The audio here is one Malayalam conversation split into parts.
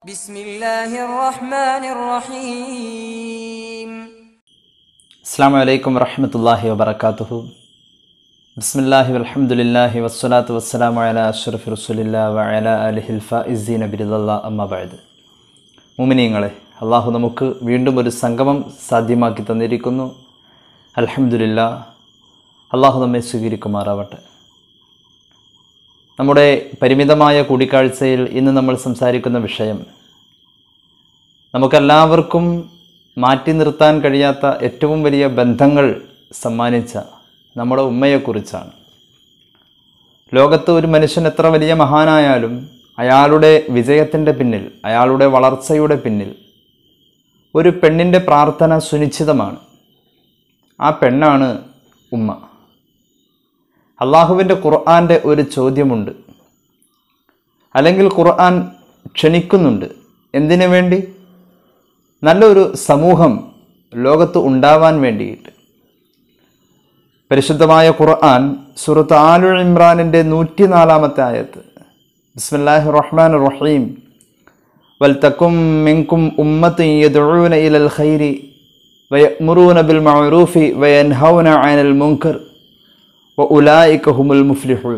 بسم الله الرحمن الرحيم അസ്സാം വലൈക്കും വറഹമത്തല്ലാഹി വബർക്കാത്തുഹു ബിസ്മില്ലാഹി വൽഹംദുലില്ലാഹി വസ്സലാത്തു വസ്സലാമു അല അഷ്റഫി റസുലില്ലാ വഅല അലിഹിൽ ഫൈസീന ബിരുദല്ലാ അമ്മബായത് മുമിനീങ്ങളെ അള്ളാഹു നമുക്ക് വീണ്ടും ഒരു സംഗമം സാധ്യമാക്കി തന്നിരിക്കുന്നു അൽഹംദുലില്ലാ അള്ളാഹു നമ്മെ സ്വീകരിക്കുമാറാവട്ടെ നമ്മുടെ പരിമിതമായ കൂടിക്കാഴ്ചയിൽ ഇന്ന് നമ്മൾ സംസാരിക്കുന്ന വിഷയം നമുക്കെല്ലാവർക്കും മാറ്റി നിർത്താൻ കഴിയാത്ത ഏറ്റവും വലിയ ബന്ധങ്ങൾ സമ്മാനിച്ച നമ്മുടെ ഉമ്മയെക്കുറിച്ചാണ് ലോകത്ത് ഒരു മനുഷ്യൻ എത്ര വലിയ മഹാനായാലും അയാളുടെ വിജയത്തിൻ്റെ പിന്നിൽ അയാളുടെ വളർച്ചയുടെ പിന്നിൽ ഒരു പെണ്ണിൻ്റെ പ്രാർത്ഥന സുനിശ്ചിതമാണ് ആ പെണ്ണാണ് ഉമ്മ അള്ളാഹുവിൻ്റെ ഖുർആൻ്റെ ഒരു ചോദ്യമുണ്ട് അല്ലെങ്കിൽ ഖുർആൻ ക്ഷണിക്കുന്നുണ്ട് എന്തിനു വേണ്ടി നല്ലൊരു സമൂഹം ലോകത്ത് ഉണ്ടാവാൻ വേണ്ടിയിട്ട് പരിശുദ്ധമായ ഖുർആൻ സുറത്ത് ആലു ഇമ്രാനിൻ്റെ നൂറ്റിനാലാമത്തെ ആയത്ത് ബിസ്മില്ലാഹി റഹ്മാൻ റഹീം വൽതക്കും മിൻകും ഉമ്മത്ത് യദഊന ഇലൽ ഖൈരി വയഅ്മുറൂന ബിൽ മഅറൂഫി വയൻഹൗന അനിൽ മുൻകർ വഉലായിക ഹുമുൽ മുഫ്ലിഹൂൻ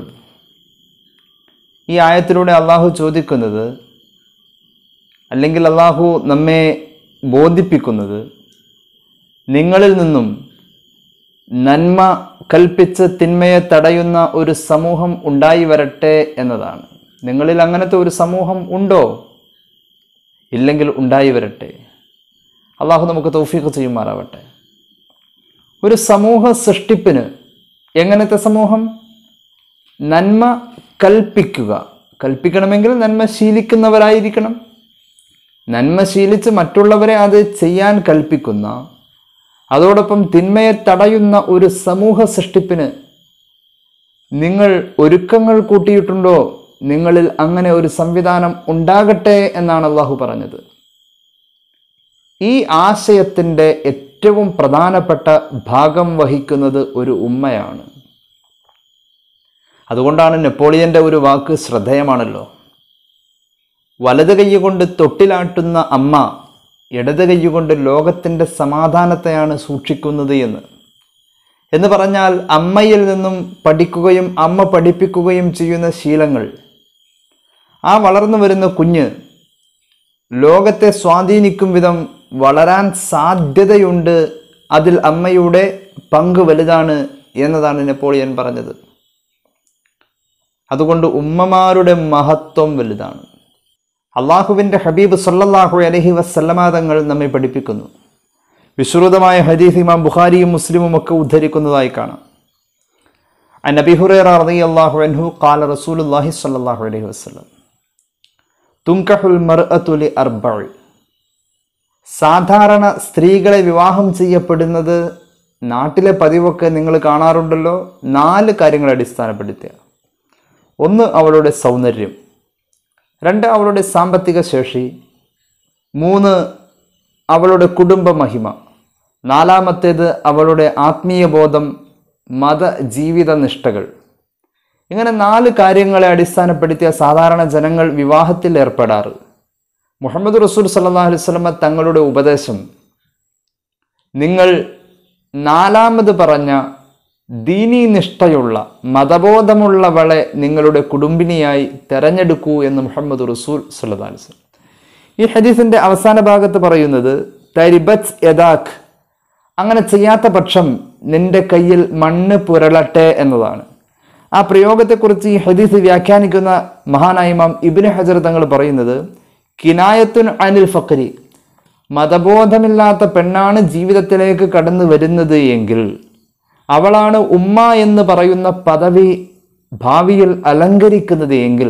ഈ ആയത്തിലൂടെ അള്ളാഹു ചോദിക്കുന്നത് അല്ലെങ്കിൽ അള്ളാഹു നമ്മെ ബോധിപ്പിക്കുന്നത് നിങ്ങളിൽ നിന്നും നന്മ കൽപ്പിച്ച് തിന്മയെ തടയുന്ന ഒരു സമൂഹം ഉണ്ടായി വരട്ടെ എന്നതാണ് നിങ്ങളിൽ അങ്ങനത്തെ ഒരു സമൂഹം ഉണ്ടോ ഇല്ലെങ്കിൽ ഉണ്ടായി വരട്ടെ അള്ളാഹു നമുക്ക് തൗഫീഖ് ചെയ്യുമാറാവട്ടെ ഒരു സമൂഹ സൃഷ്ടിപ്പിന് എങ്ങനത്തെ സമൂഹം നന്മ കൽപ്പിക്കുക കൽപ്പിക്കണമെങ്കിൽ നന്മ ശീലിക്കുന്നവരായിരിക്കണം നന്മ ശീലിച്ച് മറ്റുള്ളവരെ അത് ചെയ്യാൻ കൽപ്പിക്കുന്ന അതോടൊപ്പം തിന്മയെ തടയുന്ന ഒരു സമൂഹ സൃഷ്ടിപ്പിന് നിങ്ങൾ ഒരുക്കങ്ങൾ കൂട്ടിയിട്ടുണ്ടോ നിങ്ങളിൽ അങ്ങനെ ഒരു സംവിധാനം ഉണ്ടാകട്ടെ എന്നാണ് അള്ളാഹു പറഞ്ഞത് ഈ ആശയത്തിൻ്റെ ഏറ്റവും പ്രധാനപ്പെട്ട ഭാഗം വഹിക്കുന്നത് ഒരു ഉമ്മയാണ് അതുകൊണ്ടാണ് നെപ്പോളിയൻ്റെ ഒരു വാക്ക് ശ്രദ്ധേയമാണല്ലോ വലത് കൈ കൊണ്ട് തൊട്ടിലാട്ടുന്ന അമ്മ ഇടത് കൈ കൊണ്ട് ലോകത്തിൻ്റെ സമാധാനത്തെയാണ് സൂക്ഷിക്കുന്നത് എന്ന് എന്ന് പറഞ്ഞാൽ അമ്മയിൽ നിന്നും പഠിക്കുകയും അമ്മ പഠിപ്പിക്കുകയും ചെയ്യുന്ന ശീലങ്ങൾ ആ വളർന്നു വരുന്ന കുഞ്ഞ് ലോകത്തെ സ്വാധീനിക്കും വിധം വളരാൻ സാധ്യതയുണ്ട് അതിൽ അമ്മയുടെ പങ്ക് വലുതാണ് എന്നതാണ് നെപ്പോളിയൻ പറഞ്ഞത് അതുകൊണ്ട് ഉമ്മമാരുടെ മഹത്വം വലുതാണ് അള്ളാഹുവിൻ്റെ ഹബീബ് സല്ലല്ലാഹു അലഹി വസ്ല്ലമാതങ്ങൾ നമ്മെ പഠിപ്പിക്കുന്നു വിശ്രുതമായ ഹദീസ് ഇമാം ബുഖാരിയും മുസ്ലിമും ഒക്കെ ഉദ്ധരിക്കുന്നതായി കാണാം അൻ അബി ഹുറൈറ റളിയല്ലാഹു അൻഹു ഖാല റസൂലുള്ളാഹി സ്വല്ലല്ലാഹു അലൈഹി വസല്ലം തുംകഹുൽ മർഅതു ലി അർബഅ സാധാരണ സ്ത്രീകളെ വിവാഹം ചെയ്യപ്പെടുന്നത് നാട്ടിലെ പതിവൊക്കെ നിങ്ങൾ കാണാറുണ്ടല്ലോ നാല് കാര്യങ്ങൾ അടിസ്ഥാനപ്പെടുത്തിയ ഒന്ന് അവളുടെ സൗന്ദര്യം രണ്ട് അവളുടെ സാമ്പത്തിക ശേഷി മൂന്ന് അവളുടെ കുടുംബ മഹിമ നാലാമത്തേത് അവളുടെ ആത്മീയ ബോധം മത ജീവിത നിഷ്ഠകൾ ഇങ്ങനെ നാല് കാര്യങ്ങളെ അടിസ്ഥാനപ്പെടുത്തിയ സാധാരണ ജനങ്ങൾ വിവാഹത്തിൽ ഏർപ്പെടാറ് മുഹമ്മദ് റസൂൽ സല്ലാ അലുവലമ തങ്ങളുടെ ഉപദേശം നിങ്ങൾ നാലാമത് പറഞ്ഞ ദീനീ നിഷ്ഠയുള്ള മതബോധമുള്ളവളെ നിങ്ങളുടെ കുടുംബിനിയായി തെരഞ്ഞെടുക്കൂ എന്ന് മുഹമ്മദ് റസൂൽ സല്ലാസ് ഈ ഹദീസിന്റെ അവസാന ഭാഗത്ത് പറയുന്നത് തരിബത്ത് യദാഖ് അങ്ങനെ ചെയ്യാത്ത പക്ഷം നിന്റെ കയ്യിൽ മണ്ണ് പുരളട്ടെ എന്നതാണ് ആ പ്രയോഗത്തെക്കുറിച്ച് ഈ ഹദീസ് വ്യാഖ്യാനിക്കുന്ന മഹാനായ ഇമാം ഇബിന് ഹജർ തങ്ങൾ പറയുന്നത് കിനായത്തുൻ അനിൽ ഫക്കരി മതബോധമില്ലാത്ത പെണ്ണാണ് ജീവിതത്തിലേക്ക് കടന്നു വരുന്നത് എങ്കിൽ അവളാണ് ഉമ്മ എന്ന് പറയുന്ന പദവി ഭാവിയിൽ അലങ്കരിക്കുന്നത് എങ്കിൽ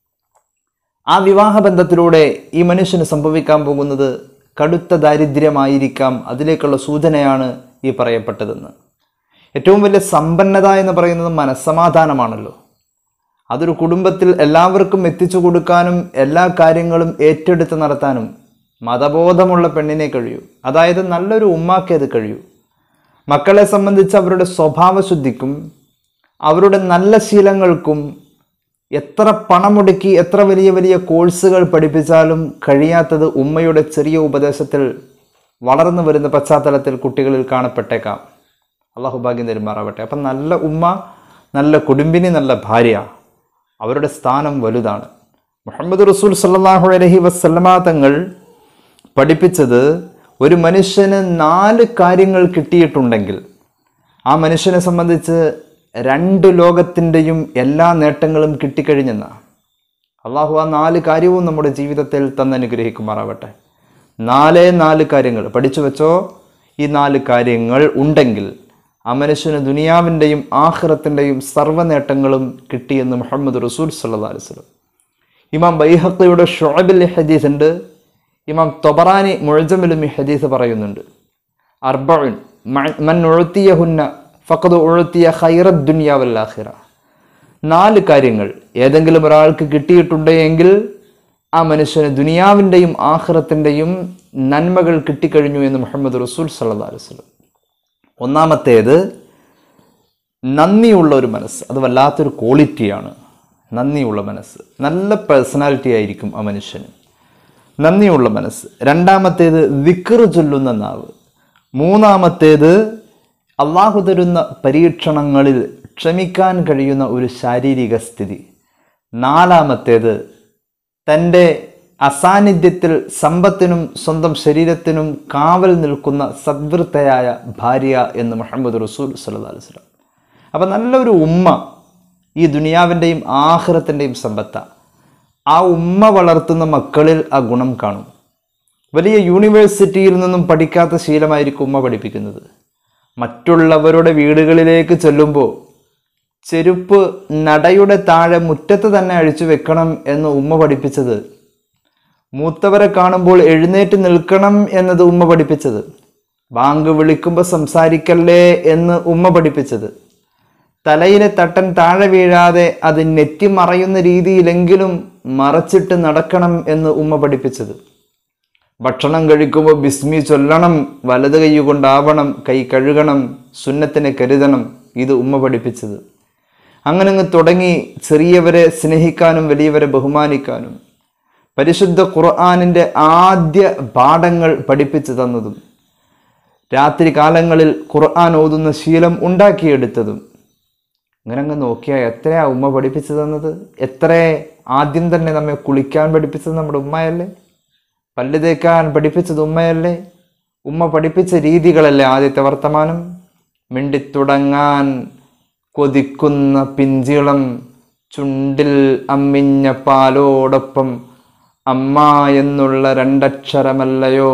ആ വിവാഹബന്ധത്തിലൂടെ ഈ മനുഷ്യന് സംഭവിക്കാൻ പോകുന്നത് കടുത്ത ദാരിദ്ര്യമായിരിക്കാം അതിലേക്കുള്ള സൂചനയാണ് ഈ പറയപ്പെട്ടതെന്ന് ഏറ്റവും വലിയ സമ്പന്നത എന്ന് പറയുന്നത് മനസ്സമാധാനമാണല്ലോ അതൊരു കുടുംബത്തിൽ എല്ലാവർക്കും എത്തിച്ചു കൊടുക്കാനും എല്ലാ കാര്യങ്ങളും ഏറ്റെടുത്ത് നടത്താനും മതബോധമുള്ള പെണ്ണിനെ കഴിയൂ അതായത് നല്ലൊരു ഉമ്മാക്കേ അത് കഴിയൂ മക്കളെ സംബന്ധിച്ച് അവരുടെ സ്വഭാവശുദ്ധിക്കും അവരുടെ നല്ല ശീലങ്ങൾക്കും എത്ര പണമുടക്കി എത്ര വലിയ വലിയ കോഴ്സുകൾ പഠിപ്പിച്ചാലും കഴിയാത്തത് ഉമ്മയുടെ ചെറിയ ഉപദേശത്തിൽ വളർന്നു വരുന്ന പശ്ചാത്തലത്തിൽ കുട്ടികളിൽ കാണപ്പെട്ടേക്കാം അള്ളാഹു ഭാഗ്യം തരുമാറാവട്ടെ അപ്പം നല്ല ഉമ്മ നല്ല കുടുംബിനി നല്ല ഭാര്യ അവരുടെ സ്ഥാനം വലുതാണ് മുഹമ്മദ് റസൂൽ സല്ലാഹു അലഹി വസ്ലമാ തങ്ങൾ പഠിപ്പിച്ചത് ഒരു മനുഷ്യന് നാല് കാര്യങ്ങൾ കിട്ടിയിട്ടുണ്ടെങ്കിൽ ആ മനുഷ്യനെ സംബന്ധിച്ച് രണ്ട് ലോകത്തിൻ്റെയും എല്ലാ നേട്ടങ്ങളും കിട്ടിക്കഴിഞ്ഞെന്ന അള്ളാഹു ആ നാല് കാര്യവും നമ്മുടെ ജീവിതത്തിൽ തന്നനുഗ്രഹിക്കുമാറാവട്ടെ നാലേ നാല് കാര്യങ്ങൾ പഠിച്ചു വെച്ചോ ഈ നാല് കാര്യങ്ങൾ ഉണ്ടെങ്കിൽ ആ മനുഷ്യന് ദുനിയാവിൻ്റെയും ആഹ്റത്തിൻ്റെയും സർവ്വ നേട്ടങ്ങളും കിട്ടിയെന്ന് മുഹമ്മദ് റസൂൽ സല്ലാ അലിസ്ലം ഇമാം ബൈഹത്തയുടെ ഷുഅബിൽ ഹദീസ് ഉണ്ട് ഇമാം തൊബറാനി മുഴജമിലും ഈ ഹദീസ് പറയുന്നുണ്ട് അർബഉൻ മൻ ഉഴത്തിയഹുന്ന ഫഖദ് ഉഴത്തിയ ഖൈറദ് ദുനിയാവല്ലാഹിറ നാല് കാര്യങ്ങൾ ഏതെങ്കിലും ഒരാൾക്ക് കിട്ടിയിട്ടുണ്ടെങ്കിൽ ആ മനുഷ്യന് ദുനിയാവിൻ്റെയും ആഹ്റത്തിൻ്റെയും നന്മകൾ കിട്ടിക്കഴിഞ്ഞു എന്ന് മുഹമ്മദ് റസൂൽ സല്ലാ അലുസ്ലം ഒന്നാമത്തേത് നന്ദിയുള്ള ഒരു മനസ്സ് അത് വല്ലാത്തൊരു ക്വാളിറ്റിയാണ് നന്ദിയുള്ള മനസ്സ് നല്ല പേഴ്സണാലിറ്റി ആയിരിക്കും ആ മനുഷ്യന് നന്ദിയുള്ള മനസ്സ് രണ്ടാമത്തേത് വിക്കറ് ചൊല്ലുന്ന നാവ് മൂന്നാമത്തേത് അള്ളാഹു തരുന്ന പരീക്ഷണങ്ങളിൽ ക്ഷമിക്കാൻ കഴിയുന്ന ഒരു ശാരീരിക സ്ഥിതി നാലാമത്തേത് തൻ്റെ അസാന്നിധ്യത്തിൽ സമ്പത്തിനും സ്വന്തം ശരീരത്തിനും കാവൽ നിൽക്കുന്ന സദ്വൃത്തയായ ഭാര്യ എന്ന് മുഹമ്മദ് റസൂൽ സല്ലല്ലാഹു അലൈഹി വസല്ലം അപ്പം നല്ലൊരു ഉമ്മ ഈ ദുനിയാവിൻ്റെയും ആഹ്റത്തിൻ്റെയും സമ്പത്ത ആ ഉമ്മ വളർത്തുന്ന മക്കളിൽ ആ ഗുണം കാണും വലിയ യൂണിവേഴ്സിറ്റിയിൽ നിന്നും പഠിക്കാത്ത ശീലമായിരിക്കും ഉമ്മ പഠിപ്പിക്കുന്നത് മറ്റുള്ളവരുടെ വീടുകളിലേക്ക് ചെല്ലുമ്പോൾ ചെരുപ്പ് നടയുടെ താഴെ മുറ്റത്ത് തന്നെ അഴിച്ചു വെക്കണം എന്ന് ഉമ്മ പഠിപ്പിച്ചത് മൂത്തവരെ കാണുമ്പോൾ എഴുന്നേറ്റ് നിൽക്കണം എന്നത് ഉമ്മ പഠിപ്പിച്ചത് ബാങ്ക് വിളിക്കുമ്പോൾ സംസാരിക്കല്ലേ എന്ന് ഉമ്മ പഠിപ്പിച്ചത് തലയിലെ തട്ടൻ താഴെ വീഴാതെ അത് നെറ്റി മറയുന്ന രീതിയിലെങ്കിലും മറച്ചിട്ട് നടക്കണം എന്ന് ഉമ്മ പഠിപ്പിച്ചത് ഭക്ഷണം കഴിക്കുമ്പോൾ ബിസ്മി ചൊല്ലണം വലത് കൈ കൊണ്ടാവണം കൈ കഴുകണം സുന്നത്തിനെ കരുതണം ഇത് ഉമ്മ പഠിപ്പിച്ചത് അങ്ങനെ അങ്ങ് തുടങ്ങി ചെറിയവരെ സ്നേഹിക്കാനും വലിയവരെ ബഹുമാനിക്കാനും പരിശുദ്ധ ഖുർആാനിൻ്റെ ആദ്യ പാഠങ്ങൾ പഠിപ്പിച്ചു തന്നതും രാത്രി കാലങ്ങളിൽ ഖുർആൻ ഓതുന്ന ശീലം ഉണ്ടാക്കിയെടുത്തതും അങ്ങനെ അങ്ങ് നോക്കിയാൽ എത്രയാ ഉമ്മ പഠിപ്പിച്ചു തന്നത് എത്ര ആദ്യം തന്നെ നമ്മെ കുളിക്കാൻ പഠിപ്പിച്ചത് നമ്മുടെ ഉമ്മയല്ലേ പല്ല് തേക്കാൻ പഠിപ്പിച്ചത് ഉമ്മയല്ലേ ഉമ്മ പഠിപ്പിച്ച രീതികളല്ലേ ആദ്യത്തെ വർത്തമാനം മിണ്ടിത്തുടങ്ങാൻ കൊതിക്കുന്ന പിഞ്ചിളം ചുണ്ടിൽ അമ്മിഞ്ഞ പാലോടൊപ്പം അമ്മ എന്നുള്ള രണ്ടക്ഷരമല്ലയോ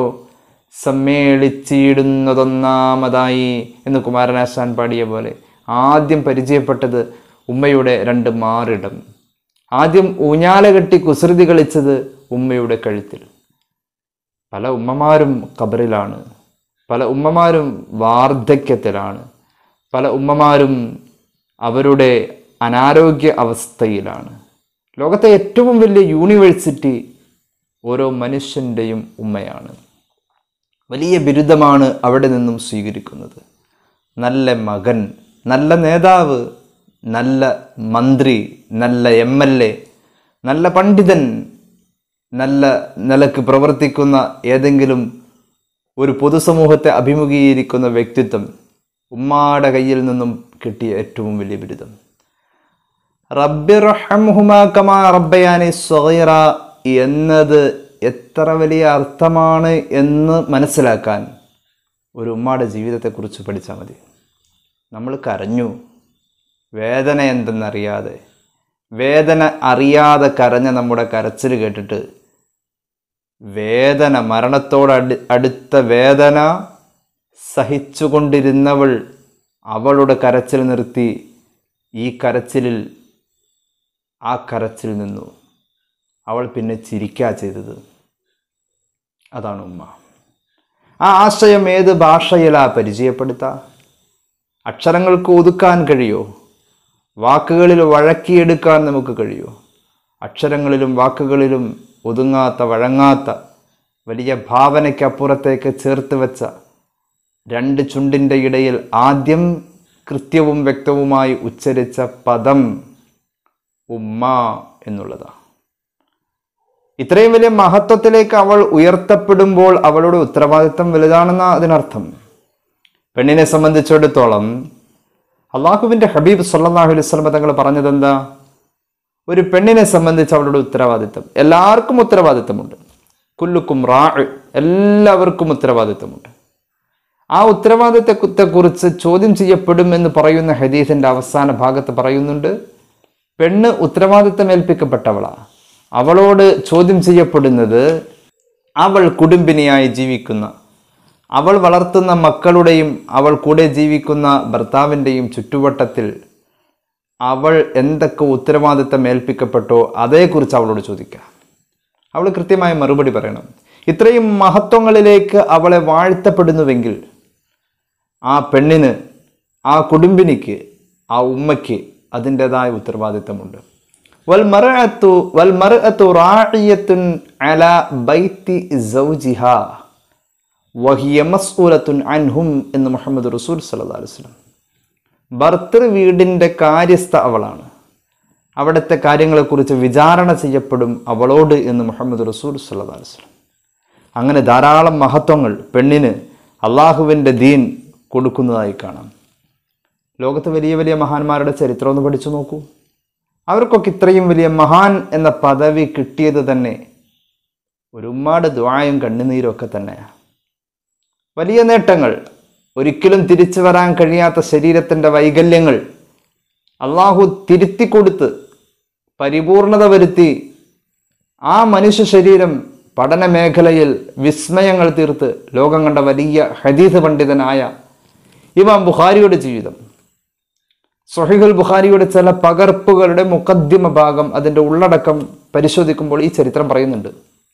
സമ്മേളിച്ചിടുന്നതൊന്നാമതായി എന്ന് കുമാരനാശാൻ പാടിയ പോലെ ആദ്യം പരിചയപ്പെട്ടത് ഉമ്മയുടെ രണ്ട് മാറിടം ആദ്യം ഊഞ്ഞാല കെട്ടി കുസൃതി കളിച്ചത് ഉമ്മയുടെ കഴുത്തിൽ പല ഉമ്മമാരും കബറിലാണ് പല ഉമ്മമാരും വാർദ്ധക്യത്തിലാണ് പല ഉമ്മമാരും അവരുടെ അനാരോഗ്യ അവസ്ഥയിലാണ് ലോകത്തെ ഏറ്റവും വലിയ യൂണിവേഴ്സിറ്റി ഓരോ മനുഷ്യൻ്റെയും ഉമ്മയാണ് വലിയ ബിരുദമാണ് അവിടെ നിന്നും സ്വീകരിക്കുന്നത് നല്ല മകൻ നല്ല നേതാവ് നല്ല മന്ത്രി നല്ല എം എൽ എ നല്ല പണ്ഡിതൻ നല്ല നിലക്ക് പ്രവർത്തിക്കുന്ന ഏതെങ്കിലും ഒരു പൊതുസമൂഹത്തെ അഭിമുഖീകരിക്കുന്ന വ്യക്തിത്വം ഉമ്മാടെ കയ്യിൽ നിന്നും കിട്ടിയ ഏറ്റവും വലിയ ബിരുദം റബ്ബിറഹംഹുമാ കമാ റബ്ബയാനി സ്വഗീറ എന്നത് എത്ര വലിയ അർത്ഥമാണ് എന്ന് മനസ്സിലാക്കാൻ ഒരു ഉമ്മയുടെ ജീവിതത്തെക്കുറിച്ച് പഠിച്ചാൽ മതി നമ്മൾ കരഞ്ഞു വേദന എന്തെന്നറിയാതെ വേദന അറിയാതെ കരഞ്ഞ നമ്മുടെ കരച്ചിൽ കേട്ടിട്ട് വേദന മരണത്തോട് അടു അടുത്ത വേദന സഹിച്ചുകൊണ്ടിരുന്നവൾ അവളുടെ കരച്ചിൽ നിർത്തി ഈ കരച്ചിലിൽ ആ കരച്ചിൽ നിന്നു അവൾ പിന്നെ ചിരിക്കാ ചെയ്തത് അതാണ് ഉമ്മ ആ ആശയം ഏത് ഭാഷയിലാ പരിചയപ്പെടുത്താ അക്ഷരങ്ങൾക്ക് ഒതുക്കാൻ കഴിയോ വാക്കുകളിൽ വഴക്കിയെടുക്കാൻ നമുക്ക് കഴിയോ അക്ഷരങ്ങളിലും വാക്കുകളിലും ഒതുങ്ങാത്ത വഴങ്ങാത്ത വലിയ ഭാവനയ്ക്കപ്പുറത്തേക്ക് ചേർത്ത് വെച്ച രണ്ട് ചുണ്ടിൻ്റെ ഇടയിൽ ആദ്യം കൃത്യവും വ്യക്തവുമായി ഉച്ചരിച്ച പദം ഉമ്മ എന്നുള്ളതാണ് ഇത്രയും വലിയ മഹത്വത്തിലേക്ക് അവൾ ഉയർത്തപ്പെടുമ്പോൾ അവളുടെ ഉത്തരവാദിത്തം വലുതാണെന്ന അതിനർത്ഥം പെണ്ണിനെ സംബന്ധിച്ചിടത്തോളം അള്ളാഹുവിൻ്റെ ഹബീബ് സല്ലാഹു അലൈഹി സ്വലമ തങ്ങൾ പറഞ്ഞതെന്താ ഒരു പെണ്ണിനെ സംബന്ധിച്ച് അവളുടെ ഉത്തരവാദിത്തം എല്ലാവർക്കും ഉത്തരവാദിത്തമുണ്ട് കുല്ലുക്കും റാ എല്ലാവർക്കും ഉത്തരവാദിത്തമുണ്ട് ആ ഉത്തരവാദിത്തത്തെക്കുറിച്ച് ചോദ്യം ചെയ്യപ്പെടും എന്ന് പറയുന്ന ഹദീസിന്റെ അവസാന ഭാഗത്ത് പറയുന്നുണ്ട് പെണ്ണ് ഉത്തരവാദിത്തം ഏൽപ്പിക്കപ്പെട്ടവളാ അവളോട് ചോദ്യം ചെയ്യപ്പെടുന്നത് അവൾ കുടുംബിനിയായി ജീവിക്കുന്ന അവൾ വളർത്തുന്ന മക്കളുടെയും അവൾ കൂടെ ജീവിക്കുന്ന ഭർത്താവിൻ്റെയും ചുറ്റുവട്ടത്തിൽ അവൾ എന്തൊക്കെ ഉത്തരവാദിത്തം ഏൽപ്പിക്കപ്പെട്ടോ അതേക്കുറിച്ച് അവളോട് ചോദിക്കാം അവൾ കൃത്യമായ മറുപടി പറയണം ഇത്രയും മഹത്വങ്ങളിലേക്ക് അവളെ വാഴ്ത്തപ്പെടുന്നുവെങ്കിൽ ആ പെണ്ണിന് ആ കുടുംബിനിക്ക് ആ ഉമ്മയ്ക്ക് അതിൻ്റെതായ ഉത്തരവാദിത്തമുണ്ട് വൽ മർഅത്തു വൽ മർഅത്തു റാഇയത്തുൻ അല ബൈത്തി സൗജിഹ വഹിയ മസ്ഊലത്തുൻ അൻഹും എന്ന് മുഹമ്മദ് റസൂൽ സല്ലല്ലാഹു അലൈഹി വസല്ലം ഭർത്തൃ വീടിൻ്റെ കാര്യസ്ഥ അവളാണ് അവിടുത്തെ കാര്യങ്ങളെക്കുറിച്ച് വിചാരണ ചെയ്യപ്പെടും അവളോട് എന്ന് മുഹമ്മദ് റസൂൽ സല്ലല്ലാഹു അലൈഹി വസല്ലം അങ്ങനെ ധാരാളം മഹത്വങ്ങൾ പെണ്ണിന് അള്ളാഹുവിൻ്റെ ദീൻ കൊടുക്കുന്നതായി കാണാം ലോകത്ത് വലിയ വലിയ മഹാന്മാരുടെ ചരിത്രം ഒന്ന് പഠിച്ചു നോക്കൂ അവർക്കൊക്കെ ഇത്രയും വലിയ മഹാൻ എന്ന പദവി കിട്ടിയത് തന്നെ ഒരു ഉമ്മാടെ ദ്വായും കണ്ണുനീരും ഒക്കെ തന്നെയാണ് വലിയ നേട്ടങ്ങൾ ഒരിക്കലും തിരിച്ചു വരാൻ കഴിയാത്ത ശരീരത്തിൻ്റെ വൈകല്യങ്ങൾ അള്ളാഹു തിരുത്തി കൊടുത്ത് പരിപൂർണത വരുത്തി ആ മനുഷ്യ ശരീരം പഠന മേഖലയിൽ വിസ്മയങ്ങൾ തീർത്ത് ലോകം കണ്ട വലിയ ഹദീസ് പണ്ഡിതനായ ഇമാം ബുഖാരിയുടെ ജീവിതം സൊഹിഖുൽ ബുഖാരിയുടെ ചില പകർപ്പുകളുടെ മുഖദ്യമ ഭാഗം അതിൻ്റെ ഉള്ളടക്കം പരിശോധിക്കുമ്പോൾ ഈ ചരിത്രം പറയുന്നുണ്ട്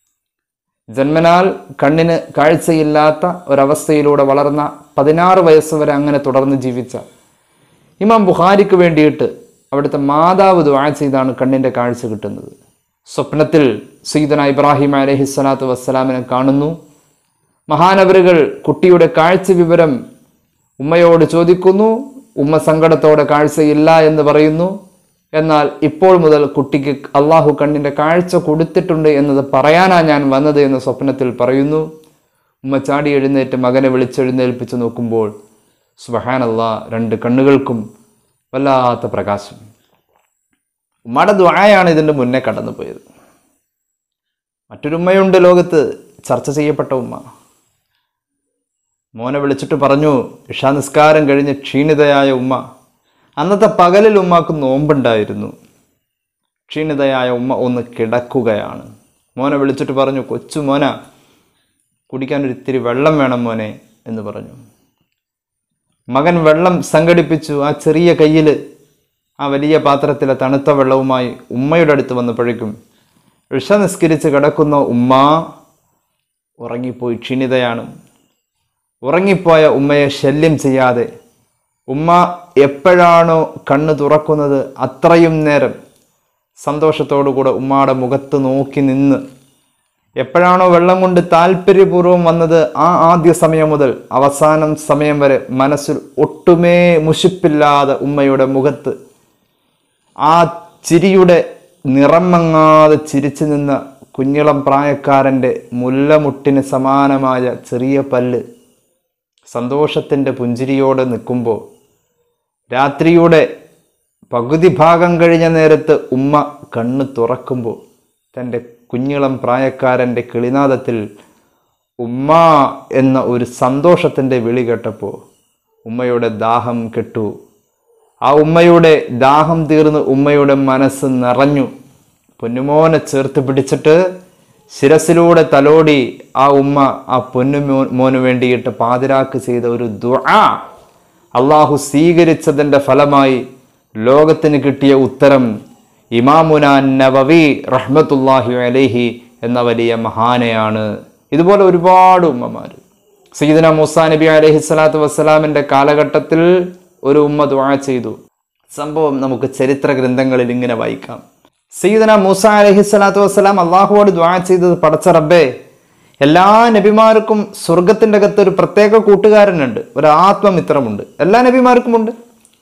ജന്മനാൽ കണ്ണിന് കാഴ്ചയില്ലാത്ത ഒരവസ്ഥയിലൂടെ വളർന്ന പതിനാറ് വയസ്സ് വരെ അങ്ങനെ തുടർന്ന് ജീവിച്ച ഇമാം ബുഖാരിക്ക് വേണ്ടിയിട്ട് അവിടുത്തെ മാതാവ് ദുആ ചെയ്താണ് കണ്ണിൻ്റെ കാഴ്ച കിട്ടുന്നത് സ്വപ്നത്തിൽ സീദന ഇബ്രാഹിം അലഹി സ്വലാത്തു വസ്സലാമിനെ കാണുന്നു മഹാനവരുകൾ കുട്ടിയുടെ കാഴ്ച വിവരം ഉമ്മയോട് ചോദിക്കുന്നു ഉമ്മ സങ്കടത്തോടെ കാഴ്ചയില്ല എന്ന് പറയുന്നു എന്നാൽ ഇപ്പോൾ മുതൽ കുട്ടിക്ക് അള്ളാഹു കണ്ണിൻ്റെ കാഴ്ച കൊടുത്തിട്ടുണ്ട് എന്നത് പറയാനാ ഞാൻ വന്നത് എന്ന് സ്വപ്നത്തിൽ പറയുന്നു ഉമ്മ ചാടി എഴുന്നേറ്റ് മകനെ വിളിച്ചെഴുന്നേൽപ്പിച്ച് നോക്കുമ്പോൾ സുബഹാനല്ലാ രണ്ട് കണ്ണുകൾക്കും വല്ലാത്ത പ്രകാശം ഉമ്മയുടെ ദ്വായാണ് ഇതിൻ്റെ മുന്നേ കടന്നുപോയത് മറ്റൊരുമ്മയുണ്ട് ലോകത്ത് ചർച്ച ചെയ്യപ്പെട്ട ഉമ്മ മോനെ വിളിച്ചിട്ട് പറഞ്ഞു ഇഷാനിസ്കാരം കഴിഞ്ഞ് ക്ഷീണിതയായ ഉമ്മ അന്നത്തെ പകലിൽ ഉമ്മാക്ക് നോമ്പുണ്ടായിരുന്നു ക്ഷീണിതയായ ഉമ്മ ഒന്ന് കിടക്കുകയാണ് മോനെ വിളിച്ചിട്ട് പറഞ്ഞു കൊച്ചു മോന കുടിക്കാൻ ഒരു ഇത്തിരി വെള്ളം വേണം മോനെ എന്ന് പറഞ്ഞു മകൻ വെള്ളം സംഘടിപ്പിച്ചു ആ ചെറിയ കയ്യിൽ ആ വലിയ പാത്രത്തിലെ തണുത്ത വെള്ളവുമായി ഉമ്മയുടെ അടുത്ത് വന്നപ്പോഴേക്കും ഇഷ നിസ്കരിച്ച് കിടക്കുന്ന ഉമ്മ ഉറങ്ങിപ്പോയി ക്ഷീണിതയാണ് ഉറങ്ങിപ്പോയ ഉമ്മയെ ശല്യം ചെയ്യാതെ ഉമ്മ എപ്പോഴാണോ കണ്ണ് തുറക്കുന്നത് അത്രയും നേരം സന്തോഷത്തോടുകൂടെ ഉമ്മയുടെ മുഖത്ത് നോക്കി നിന്ന് എപ്പോഴാണോ വെള്ളം കൊണ്ട് താല്പര്യപൂർവ്വം വന്നത് ആ ആദ്യ സമയം മുതൽ അവസാനം സമയം വരെ മനസ്സിൽ ഒട്ടുമേ മുഷിപ്പില്ലാതെ ഉമ്മയുടെ മുഖത്ത് ആ ചിരിയുടെ നിറം മങ്ങാതെ ചിരിച്ചു നിന്ന കുഞ്ഞിളം പ്രായക്കാരൻ്റെ മുല്ലമുട്ടിന് സമാനമായ ചെറിയ പല്ല് സന്തോഷത്തിൻ്റെ പുഞ്ചിരിയോടെ നിൽക്കുമ്പോൾ രാത്രിയുടെ പകുതി ഭാഗം കഴിഞ്ഞ നേരത്ത് ഉമ്മ കണ്ണ് തുറക്കുമ്പോൾ തൻ്റെ കുഞ്ഞിളം പ്രായക്കാരൻ്റെ കിളിനാദത്തിൽ ഉമ്മ എന്ന ഒരു സന്തോഷത്തിൻ്റെ വിളി കേട്ടപ്പോൾ ഉമ്മയുടെ ദാഹം കെട്ടു ആ ഉമ്മയുടെ ദാഹം തീർന്ന് ഉമ്മയുടെ മനസ്സ് നിറഞ്ഞു പൊന്നുമോനെ ചേർത്ത് പിടിച്ചിട്ട് ശിരസിലൂടെ തലോടി ആ ഉമ്മ ആ പൊന്നുമോ മോന് വേണ്ടിയിട്ട് പാതിരാക്ക് ചെയ്ത ഒരു ദുആ അള്ളാഹു സ്വീകരിച്ചതിൻ്റെ ഫലമായി ലോകത്തിന് കിട്ടിയ ഉത്തരം ഇമാമുന നവവി റഹ്മത്തുല്ലാഹി അലൈഹി എന്ന വലിയ മഹാനയാണ് ഇതുപോലെ ഒരുപാട് ഉമ്മമാർ സയ്യിദന മൂസാ നബി അലൈഹി സ്വലാത്തു വസ്സലാമിൻ്റെ കാലഘട്ടത്തിൽ ഒരു ഉമ്മ ദുആ ചെയ്തു സംഭവം നമുക്ക് ചരിത്ര ഗ്രന്ഥങ്ങളിൽ ഇങ്ങനെ വായിക്കാം സയ്യിദന മൂസ അലൈഹി സ്വലാത്തു വസ്സലാം അള്ളാഹുവോട് ദ്വാ ചെയ്തത് പടച്ച റബ്ബേ എല്ലാ നബിമാർക്കും സ്വർഗത്തിൻ്റെ അകത്ത് ഒരു പ്രത്യേക കൂട്ടുകാരനുണ്ട് ഒരു ആത്മമിത്രമുണ്ട് എല്ലാ നബിമാർക്കും ഉണ്ട്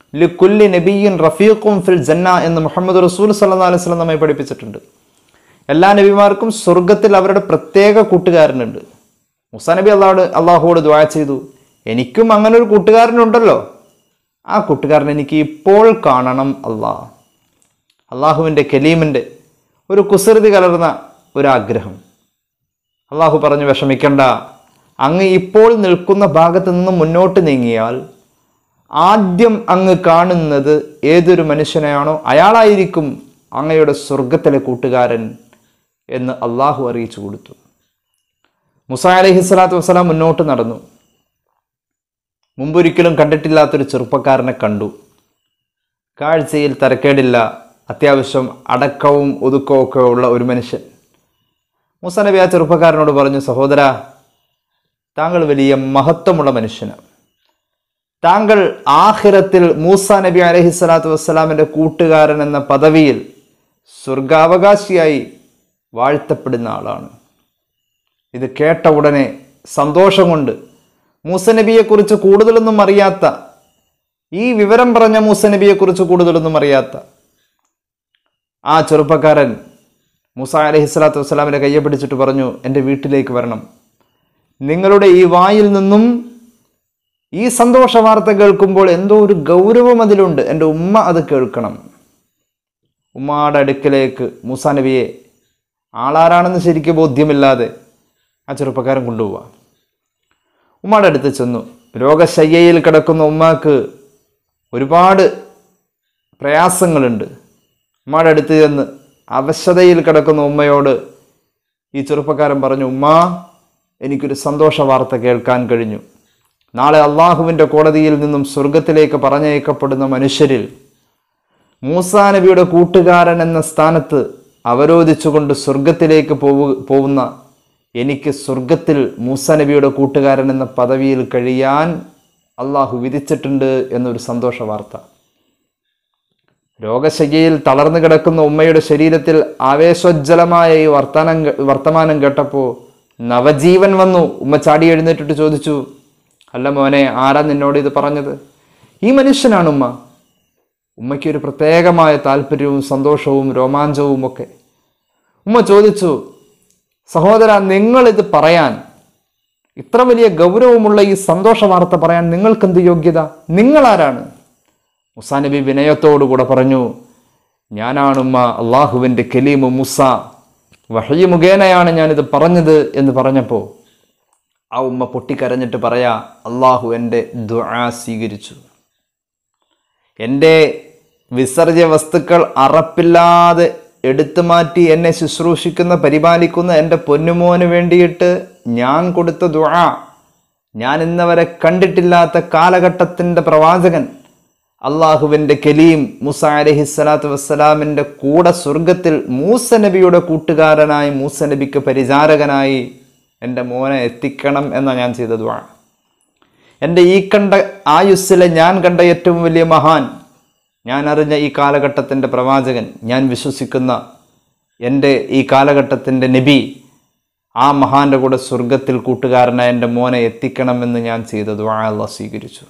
ലിക്കുല്ലി നബിയിൻ റഫീഖും ഫിൽ ജന്ന എന്ന് മുഹമ്മദ് റസൂൽ സല്ലാ അലൈഹി സ്വലം നമ്മെ പഠിപ്പിച്ചിട്ടുണ്ട് എല്ലാ നബിമാർക്കും സ്വർഗത്തിൽ അവരുടെ പ്രത്യേക കൂട്ടുകാരനുണ്ട് മുസാ നബി അള്ളാഹോട് അള്ളാഹുവോട് ദ്വാ ചെയ്തു എനിക്കും അങ്ങനെ ഒരു കൂട്ടുകാരനുണ്ടല്ലോ ആ കൂട്ടുകാരൻ എനിക്ക് ഇപ്പോൾ കാണണം അള്ളാഹ് അള്ളാഹുവിൻ്റെ കലീമിൻ്റെ ഒരു കുസൃതി കലർന്ന ഒരാഗ്രഹം അള്ളാഹു പറഞ്ഞു വിഷമിക്കണ്ട അങ്ങ് ഇപ്പോൾ നിൽക്കുന്ന ഭാഗത്ത് നിന്ന് മുന്നോട്ട് നീങ്ങിയാൽ ആദ്യം അങ്ങ് കാണുന്നത് ഏതൊരു മനുഷ്യനെയാണോ അയാളായിരിക്കും അങ്ങയുടെ സ്വർഗത്തിലെ കൂട്ടുകാരൻ എന്ന് അള്ളാഹു അറിയിച്ചു കൊടുത്തു മുസാ അലഹി സ്വലാത്തു വസ്സലാം മുന്നോട്ട് നടന്നു മുമ്പൊരിക്കലും കണ്ടിട്ടില്ലാത്തൊരു ചെറുപ്പക്കാരനെ കണ്ടു കാഴ്ചയിൽ തരക്കേടില്ല അത്യാവശ്യം അടക്കവും ഒതുക്കവും ഒക്കെ ഉള്ള ഒരു മനുഷ്യൻ മൂസ നബി ആ ചെറുപ്പക്കാരനോട് പറഞ്ഞു സഹോദര താങ്കൾ വലിയ മഹത്വമുള്ള മനുഷ്യനാണ് താങ്കൾ ആഹിറത്തിൽ മൂസ നബി അലഹി സ്വലാത്തു വസ്സലാമിൻ്റെ കൂട്ടുകാരൻ എന്ന പദവിയിൽ സ്വർഗാവകാശിയായി വാഴ്ത്തപ്പെടുന്ന ആളാണ് ഇത് കേട്ട ഉടനെ സന്തോഷം കൊണ്ട് മൂസനബിയെക്കുറിച്ച് കൂടുതലൊന്നും അറിയാത്ത ഈ വിവരം പറഞ്ഞ മൂസനബിയെക്കുറിച്ച് കൂടുതലൊന്നും അറിയാത്ത ആ ചെറുപ്പക്കാരൻ മൂസ അലഹി സ്വലാത്തു വസ്സലാമിൻ്റെ കയ്യെ പിടിച്ചിട്ട് പറഞ്ഞു എൻ്റെ വീട്ടിലേക്ക് വരണം നിങ്ങളുടെ ഈ വായിൽ നിന്നും ഈ സന്തോഷ വാർത്ത കേൾക്കുമ്പോൾ എന്തോ ഒരു ഗൗരവം അതിലുണ്ട് എൻ്റെ ഉമ്മ അത് കേൾക്കണം ഉമ്മയുടെ അടുക്കലേക്ക് മൂസാ നബിയെ ആളാരാണെന്ന് ശരിക്കും ബോധ്യമില്ലാതെ ആ ചെറുപ്പക്കാരൻ കൊണ്ടുപോവാം ഉമ്മയുടെ അടുത്ത് ചെന്നു രോഗശയ്യയിൽ കിടക്കുന്ന ഉമ്മാക്ക് ഒരുപാട് പ്രയാസങ്ങളുണ്ട് ഉമ്മയുടെ അടുത്ത് ചെന്ന് അവശതയിൽ കിടക്കുന്ന ഉമ്മയോട് ഈ ചെറുപ്പക്കാരൻ പറഞ്ഞു ഉമ്മ എനിക്കൊരു സന്തോഷ വാർത്ത കേൾക്കാൻ കഴിഞ്ഞു നാളെ അള്ളാഹുവിൻ്റെ കോടതിയിൽ നിന്നും സ്വർഗത്തിലേക്ക് പറഞ്ഞയക്കപ്പെടുന്ന മനുഷ്യരിൽ മൂസാ നബിയുടെ കൂട്ടുകാരൻ എന്ന സ്ഥാനത്ത് അവരോധിച്ചുകൊണ്ട് സ്വർഗത്തിലേക്ക് പോവു പോകുന്ന എനിക്ക് സ്വർഗത്തിൽ മൂസ നബിയുടെ കൂട്ടുകാരൻ എന്ന പദവിയിൽ കഴിയാൻ അള്ളാഹു വിധിച്ചിട്ടുണ്ട് എന്നൊരു സന്തോഷ വാർത്ത രോഗശയ്യയിൽ തളർന്നു കിടക്കുന്ന ഉമ്മയുടെ ശരീരത്തിൽ ആവേശോജ്ജലമായ ഈ വർത്തമാനം കേ- വർത്തമാനം കേട്ടപ്പോൾ നവജീവൻ വന്നു ഉമ്മ ചാടി എഴുന്നേറ്റിട്ട് ചോദിച്ചു അല്ല മോനെ ആരാ നിന്നോട് ഇത് പറഞ്ഞത് ഈ മനുഷ്യനാണ് ഉമ്മ ഉമ്മയ്ക്ക് ഒരു പ്രത്യേകമായ താല്പര്യവും സന്തോഷവും രോമാഞ്ചവും ഒക്കെ ഉമ്മ ചോദിച്ചു സഹോദര നിങ്ങളിത് പറയാൻ ഇത്ര വലിയ ഗൗരവമുള്ള ഈ സന്തോഷ വാർത്ത പറയാൻ നിങ്ങൾക്കെന്ത് യോഗ്യത നിങ്ങളാരാണ് മുസാ നബി വിനയത്തോടുകൂടെ പറഞ്ഞു ഞാനാണുമ്മ അള്ളാഹുവിൻ്റെ കലീമു മുസ വഹയി മുഖേനയാണ് ഞാനിത് പറഞ്ഞത് എന്ന് പറഞ്ഞപ്പോൾ ആ ഉമ്മ പൊട്ടിക്കരഞ്ഞിട്ട് പറയാ അള്ളാഹു എൻ്റെ ദുആ സ്വീകരിച്ചു എൻ്റെ വിസർജ്യ വസ്തുക്കൾ അറപ്പില്ലാതെ എടുത്തു മാറ്റി എന്നെ ശുശ്രൂഷിക്കുന്ന പരിപാലിക്കുന്ന എൻ്റെ പൊന്നുമോന് വേണ്ടിയിട്ട് ഞാൻ കൊടുത്ത ദുആ ഞാൻ ഇന്നവരെ കണ്ടിട്ടില്ലാത്ത കാലഘട്ടത്തിൻ്റെ പ്രവാചകൻ അള്ളാഹുവിൻ്റെ കലീം മുസ അലഹി സ്വലാത്തു വസ്സലാമിൻ്റെ കൂടെ സ്വർഗത്തിൽ മൂസ നബിയുടെ കൂട്ടുകാരനായി മൂസ നബിക്ക് പരിചാരകനായി എൻ്റെ മോനെ എത്തിക്കണം എന്ന ഞാൻ ചെയ്ത ദുആ എൻ്റെ ഈ കണ്ട ആയുസ്സിലെ ഞാൻ കണ്ട ഏറ്റവും വലിയ മഹാൻ ഞാൻ അറിഞ്ഞ ഈ കാലഘട്ടത്തിൻ്റെ പ്രവാചകൻ ഞാൻ വിശ്വസിക്കുന്ന എൻ്റെ ഈ കാലഘട്ടത്തിൻ്റെ നബി ആ മഹാന്റെ കൂടെ സ്വർഗത്തിൽ കൂട്ടുകാരനായ എൻ്റെ മോനെ എത്തിക്കണമെന്ന് ഞാൻ ചെയ്ത ദുആ അള്ളാഹ് സ്വീകരിച്ചു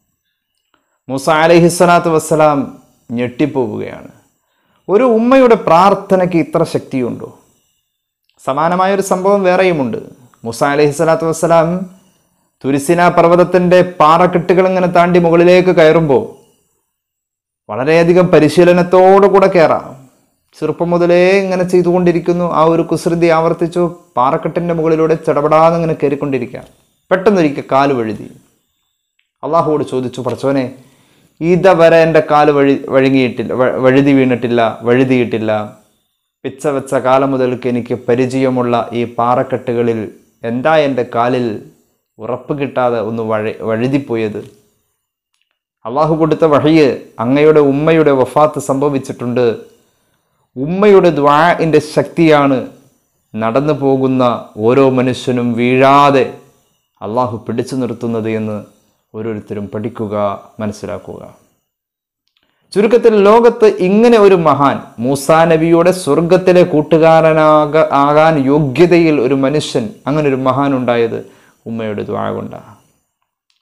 മൂസ അലഹിസ്വലാത്തു വസ്സലാം ഞെട്ടിപ്പോവുകയാണ് ഒരു ഉമ്മയുടെ പ്രാർത്ഥനയ്ക്ക് ഇത്ര ശക്തിയുണ്ടോ സമാനമായ ഒരു സംഭവം വേറെയുമുണ്ട് മൂസ അലഹിസ്വലാത്തു വസ്സലാം തുരിസിന പർവ്വതത്തിൻ്റെ പാറക്കെട്ടുകൾ ഇങ്ങനെ താണ്ടി മുകളിലേക്ക് കയറുമ്പോൾ വളരെയധികം പരിശീലനത്തോടു കൂടെ കയറാം ചെറുപ്പം മുതലേ ഇങ്ങനെ ചെയ്തുകൊണ്ടിരിക്കുന്നു ആ ഒരു കുസൃതി ആവർത്തിച്ചു പാറക്കെട്ടിൻ്റെ മുകളിലൂടെ ചടപടാന്ന് ഇങ്ങനെ കയറിക്കൊണ്ടിരിക്കുക പെട്ടെന്നൊരിക്കൽ കാല് വഴുതി അള്ളാഹുവോട് ചോദിച്ചു പറച്ചോനെ ഇതവരെ എൻ്റെ കാല് വഴി വഴുങ്ങിയിട്ടില്ല വ- വഴുതി വീണിട്ടില്ല വഴുതിയിട്ടില്ല പിച്ച വെച്ച കാലം മുതൽക്ക് എനിക്ക് പരിചയമുള്ള ഈ പാറക്കെട്ടുകളിൽ എന്താ എൻ്റെ കാലിൽ ഉറപ്പ് കിട്ടാതെ ഒന്ന് വഴ വഴുതിപ്പോയത് അള്ളാഹു കൊടുത്ത വഴിയ് അങ്ങയുടെ ഉമ്മയുടെ വഫാത്ത് സംഭവിച്ചിട്ടുണ്ട് ഉമ്മയുടെ ദ്വാഇൻ്റെ ശക്തിയാണ് നടന്നു പോകുന്ന ഓരോ മനുഷ്യനും വീഴാതെ അള്ളാഹു പിടിച്ചു നിർത്തുന്നത് എന്ന് ഓരോരുത്തരും പഠിക്കുക മനസ്സിലാക്കുക ചുരുക്കത്തിൽ ലോകത്ത് ഇങ്ങനെ ഒരു മഹാൻ മൂസാ നബിയുടെ സ്വർഗത്തിലെ കൂട്ടുകാരനാക ആകാൻ യോഗ്യതയിൽ ഒരു മനുഷ്യൻ അങ്ങനെ ഒരു മഹാൻ ഉണ്ടായത് ഉമ്മയുടെ ദ്വാ കൊണ്ടാണ്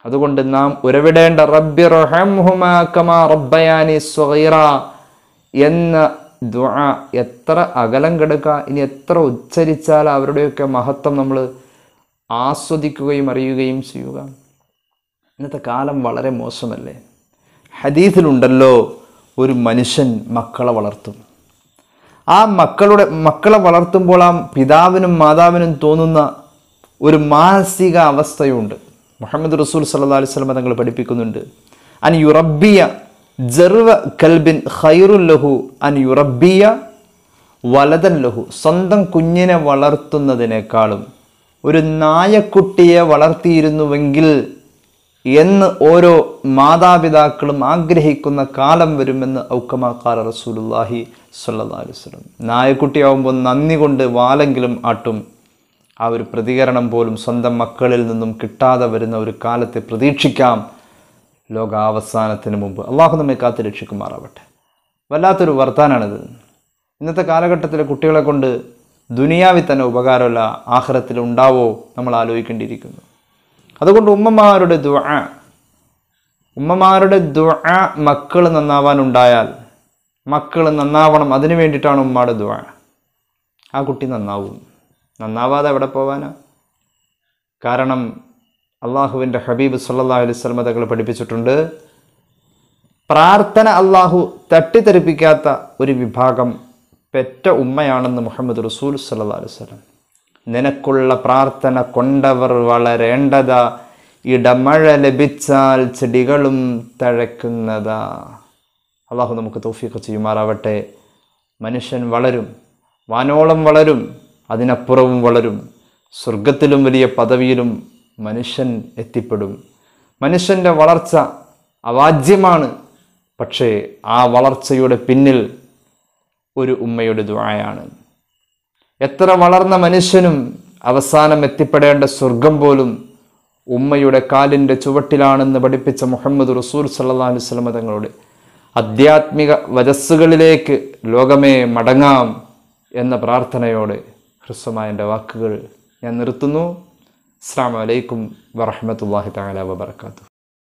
അതുകൊണ്ട് നാം ഉരവിടേണ്ട റബ്ബി റഹംഹുമാ കമാ റബ്ബയാനി സ്വഗീറ എന്ന ദുആ എത്ര അകലം കിടക്കുക ഇനി എത്ര ഉച്ചരിച്ചാൽ അവരുടെയൊക്കെ മഹത്വം നമ്മൾ ആസ്വദിക്കുകയും അറിയുകയും ചെയ്യുക ഇന്നത്തെ കാലം വളരെ മോശമല്ലേ ഹദീസിലുണ്ടല്ലോ ഒരു മനുഷ്യൻ മക്കളെ വളർത്തും ആ മക്കളുടെ മക്കളെ വളർത്തുമ്പോൾ ആ പിതാവിനും മാതാവിനും തോന്നുന്ന ഒരു മാനസിക അവസ്ഥയുണ്ട് മുഹമ്മദ് റസൂൽ സല്ലാ അലൈഹി സ്വലമ തങ്ങൾ പഠിപ്പിക്കുന്നുണ്ട് അൻ യുറബിയ ജർവ കൽബിൻ ഖൈറുല്ലഹു അൻ യുറബിയ വലതൻ ലഹു സ്വന്തം കുഞ്ഞിനെ വളർത്തുന്നതിനേക്കാളും ഒരു നായക്കുട്ടിയെ വളർത്തിയിരുന്നുവെങ്കിൽ എന്ന് ഓരോ മാതാപിതാക്കളും ആഗ്രഹിക്കുന്ന കാലം വരുമെന്ന് ഔക്കമാക്കാർ റസൂലുല്ലാഹി സല്ലാ അലൈഹി വസല്ലം നായക്കുട്ടിയാവുമ്പോൾ നന്ദി കൊണ്ട് വാലെങ്കിലും ആട്ടും ആ ഒരു പ്രതികരണം പോലും സ്വന്തം മക്കളിൽ നിന്നും കിട്ടാതെ വരുന്ന ഒരു കാലത്തെ പ്രതീക്ഷിക്കാം ലോകാവസാനത്തിന് മുമ്പ് അള്ളാഹു നമ്മെ കാത്ത് രക്ഷിക്കുമാറാവട്ടെ വല്ലാത്തൊരു വർത്താനാണിത് ഇന്നത്തെ കാലഘട്ടത്തിലെ കുട്ടികളെ കൊണ്ട് ദുനിയാവിൽ തന്നെ ഉപകാരമല്ല ആഹ്റത്തിൽ ഉണ്ടാവോ നമ്മൾ ആലോചിക്കേണ്ടിയിരിക്കുന്നു അതുകൊണ്ട് ഉമ്മമാരുടെ ദുആ ഉമ്മമാരുടെ ദുആ മക്കൾ നന്നാവാനുണ്ടായാൽ മക്കൾ നന്നാവണം അതിനു വേണ്ടിയിട്ടാണ് ഉമ്മയുടെ ദുആ ആ കുട്ടി നന്നാവും നന്നാവാതെ എവിടെ പോവാനാ കാരണം അള്ളാഹുവിൻ്റെ ഹബീബ് സല്ലാ അലൈഹി സ്വലമ തങ്ങൾ പഠിപ്പിച്ചിട്ടുണ്ട് പ്രാർത്ഥന അള്ളാഹു തട്ടിത്തെറിപ്പിക്കാത്ത ഒരു വിഭാഗം പെറ്റ ഉമ്മയാണെന്ന് മുഹമ്മദ് റസൂൽ സല്ലാ അലൈഹി സ്വലം നിനക്കുള്ള പ്രാർത്ഥന കൊണ്ടവർ വളരേണ്ടതാ ഇടമഴ ലഭിച്ചാൽ ചെടികളും തഴക്കുന്നതാ അള്ളാഹു നമുക്ക് തോഫിയൊക്കെ ചെയ്യുമാറാവട്ടെ മനുഷ്യൻ വളരും വാനോളം വളരും അതിനപ്പുറവും വളരും സ്വർഗത്തിലും വലിയ പദവിയിലും മനുഷ്യൻ എത്തിപ്പെടും മനുഷ്യൻ്റെ വളർച്ച അവാജ്യമാണ് പക്ഷേ ആ വളർച്ചയുടെ പിന്നിൽ ഒരു ഉമ്മയുടെ ദുആയാണ് എത്ര വളർന്ന മനുഷ്യനും അവസാനം എത്തിപ്പെടേണ്ട സ്വർഗം പോലും ഉമ്മയുടെ കാലിൻ്റെ ചുവട്ടിലാണെന്ന് പഠിപ്പിച്ച മുഹമ്മദ് റസൂൽ സല്ലാ അലൈഹി സ്വലമ തങ്ങളുടെ ആധ്യാത്മിക വരസ്സുകളിലേക്ക് ലോകമേ മടങ്ങാം എന്ന പ്രാർത്ഥനയോടെ ഹ്രസ്വമായ എൻ്റെ വാക്കുകൾ ഞാൻ നിർത്തുന്നു അസ്സാം വലൈക്കും വറഹമത്തല്ലാഹി താല വബർക്കാത്തു